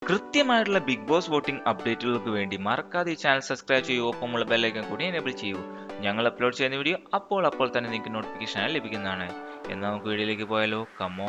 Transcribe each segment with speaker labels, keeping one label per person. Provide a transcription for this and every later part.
Speaker 1: കൃത്യമായിട്ടുള്ള big boss voting അപ്ഡേറ്റുകൾക്ക് വേണ്ടി മറക്കാതെ ഈ ചാനൽ സബ്സ്ക്രൈബ് ചെയ്യൂ ഒപ്പമുള്ള ബെല്ലൈക്കൻ കൂടി എനേബിൾ ചെയ്യൂ ഞങ്ങൾ അപ്ലോഡ് ചെയ്യുന്ന വീഡിയോ അപ്പോൾ അപ്പോൾ തന്നെ നിങ്ങൾക്ക് നോട്ടിഫിക്കേഷൻ ലഭിക്കുന്നതാണ് എന്നാൽ നമുക്ക് വീഡിയോയിലേക്ക് പോയാലോ കമോ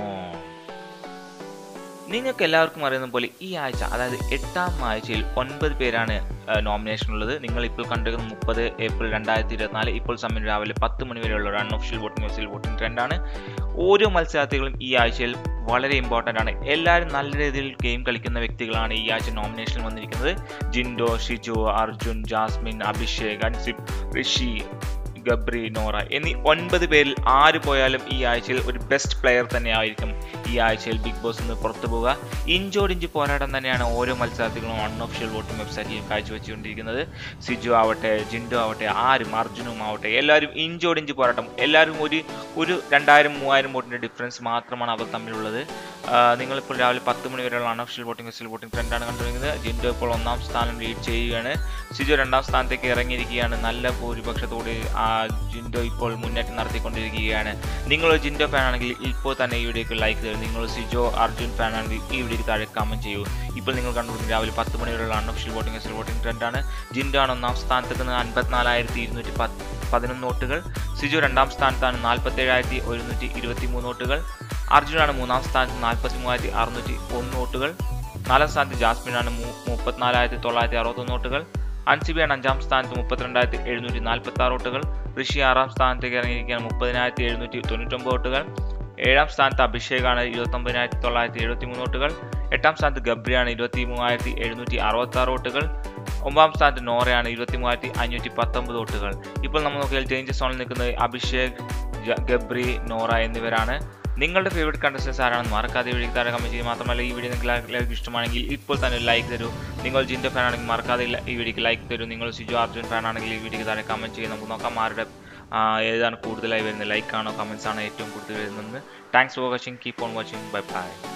Speaker 1: നിങ്ങൾക്ക് എല്ലാവർക്കും അറിയുന്ന പോലെ ഈ ആഴ്ച അതായത് എട്ടാം ആഴ്ചയിൽ ഒൻപത് പേരാണ് നോമിനേഷൻ ഉള്ളത് നിങ്ങൾ ഇപ്പോൾ കണ്ടിരിക്കുന്ന മുപ്പത് ഏപ്രിൽ രണ്ടായിരത്തി ഇരുപത്തിനാല് ഇപ്പോൾ സമയം രാവിലെ പത്ത് മണി വരെയുള്ള ഒരു അൺഒഫീഷ്യൽ വോട്ടിംഗ് ഒഫീഷ്യൽ വോട്ടിംഗ് ട്രെൻഡാണ് ഓരോ മത്സരാർത്ഥികളും ഈ ആഴ്ചയിൽ വളരെ ഇമ്പോർട്ടൻ്റ് ആണ് എല്ലാവരും നല്ല രീതിയിൽ ഗെയിം കളിക്കുന്ന വ്യക്തികളാണ് ഈ ആഴ്ച നോമിനേഷനിൽ വന്നിരിക്കുന്നത് ജിൻഡോ ഷിജു അർജുൻ ജാസ്മിൻ അഭിഷേക് അൻസിബ് ഋഷി ഗബ്രി നോറ എന്നീ ഒൻപത് പേരിൽ ആര് പോയാലും ഈ ആഴ്ചയിൽ ഒരു ബെസ്റ്റ് പ്ലെയർ തന്നെ ആയിരിക്കും ഈ ആഴ്ചയിൽ ബിഗ് ബോസ് നിന്ന് പുറത്തു പോവുക ഇഞ്ചോടിഞ്ച് പോരാട്ടം തന്നെയാണ് ഓരോ മത്സരാർത്ഥികളും അൺഒഫീഷ്യൽ വോട്ടിംഗ് വെബ്സൈറ്റിൽ കാഴ്ചവെച്ചുകൊണ്ടിരിക്കുന്നത് സിജു ആവട്ടെ ജിൻഡോ ആവട്ടെ ആരും അർജുനും ആവട്ടെ എല്ലാവരും ഇഞ്ചോടിഞ്ച് പോരാട്ടം എല്ലാവരും ഒരു ഒരു രണ്ടായിരം മൂവായിരം വോട്ടിൻ്റെ ഡിഫറൻസ് മാത്രമാണ് അവർ തമ്മിലുള്ളത് നിങ്ങളിപ്പോൾ രാവിലെ പത്ത് മണി വരെയുള്ള അൺഒഫീഷ്യൽ വോട്ടിംഗ് വെബ്സൈറ്റ് വോട്ടിംഗ് ട്രെൻഡാണ് കണ്ടുവരുന്നത് ജിൻഡോ ഇപ്പോൾ ഒന്നാം സ്ഥാനം ലീഡ് ചെയ്യുകയാണ് സിജു രണ്ടാം സ്ഥാനത്തേക്ക് ഇറങ്ങിയിരിക്കുകയാണ് നല്ല ഭൂരിപക്ഷത്തോടെ ആ ജിൻഡോ ഇപ്പോൾ മുന്നേറ്റം നടത്തിക്കൊണ്ടിരിക്കുകയാണ് നിങ്ങൾ ജിൻഡോ ഫാൻ ആണെങ്കിൽ ഇപ്പോൾ തന്നെ ഈ വീഡിയോക്ക് ലൈക്ക് തരും നിങ്ങൾ സിജോ അർജുൻ ഫാൻ ആണെങ്കിൽ ഈ വീഡിയോക്ക് താഴെ കമന്റ് ചെയ്യൂ ഇപ്പോൾ നിങ്ങൾ കണ്ടുപിടിക്കുന്ന രാവിലെ പത്ത് മണി വരെയുള്ള അൺഒഫീഷ്യൽ വോട്ടിംഗ് വെബ്സൈറ്റ് വോട്ടിംഗ് ട്രെൻഡാണ് ജിൻഡോ ആണ് ഒന്നാം സ്ഥാനത്തേക്ക് അൻപത്തിനാലായിരത്തി ഇരുന്നൂറ്റി പത്ത് പതിനൊന്ന് വോട്ടുകൾ സിജു രണ്ടാം സ്ഥാനത്താണ് നാൽപ്പത്തി ഏഴായിരത്തി ഒരുന്നൂറ്റി ഇരുപത്തി മൂന്ന് വോട്ടുകൾ അർജുനാണ് മൂന്നാം സ്ഥാനത്ത് നാൽപ്പത്തി മൂവായിരത്തി അറുന്നൂറ്റി ഒന്ന് വോട്ടുകൾ നാലാം സ്ഥാനത്ത് ജാസ്മിനാണ് മുപ്പത്തിനാലായിരത്തി തൊള്ളായിരത്തി അറുപത്തൊന്ന് വോട്ടുകൾ അൻസിബിയാണ് അഞ്ചാം സ്ഥാനത്ത് മുപ്പത്തിരണ്ടായിരത്തി എഴുന്നൂറ്റി നാൽപ്പത്തി ആറ് വോട്ടുകൾ ഋഷി ആറാം സ്ഥാനത്തേക്ക് ഇറങ്ങിയിരിക്കുകയാണ് മുപ്പതിനായിരത്തി എഴുന്നൂറ്റി തൊണ്ണൂറ്റൊമ്പത് വോട്ടുകൾ ഏഴാം സ്ഥാനത്ത് അഭിഷേകാണ് ഇരുപത്തൊമ്പതിനായിരത്തി തൊള്ളായിരത്തി എഴുപത്തി മൂന്ന് വോട്ടുകൾ എട്ടാം സ്ഥാനത്ത് ഗബ്രിയാണ് ഇരുപത്തി മൂവായിരത്തി എഴുന്നൂറ്റി അറുപത്തി ആറ് വോട്ടുകൾ ഒമ്പതാം സ്ഥാനത്ത് നോറയാണ് ഇരുപത്തി മൂവായിരത്തി അഞ്ഞൂറ്റി പത്തൊമ്പത് വോട്ടുകൾ ഇപ്പോൾ നമ്മൾ നോക്കിയാൽ ചേഞ്ച് സോണിൽ നിൽക്കുന്നത് അഭിഷേക് ഗബ്രി നോറ എന്നിവരാണ് നിങ്ങളുടെ ഫേവറേറ്റ് കണ്ടസ്റ്റൻസ് ആരാണെന്ന് മറക്കാതെ വീഡിയോ താഴെ കമന്റ് ചെയ്യും മാത്രമല്ല ഈ വീഡിയോ നിങ്ങൾക്ക് എല്ലാവർക്കും ഇഷ്ടമാണെങ്കിൽ ഇപ്പോൾ തന്നെ ലൈക്ക് തരൂ നിങ്ങൾ ജിൻ്റെ ഫാൻ ആണെങ്കിൽ മറക്കാതെ ഈ വീഡിയോക്ക് ലൈക്ക് തരൂ നിങ്ങൾ സിജു അർജുൻ ഫാൻ ആണെങ്കിൽ ഈ വീഡിയോക്ക് താഴെ കമന്റ് ചെയ്യും നമുക്ക് നോക്കാം ആരുടെ ഏതാണ് കൂടുതലായി വരുന്നത് ലൈക്ക് ആണോ കമൻസ് ആണോ ഏറ്റവും കൂടുതൽ വരുന്നത് thanks for watching keep on watching bye by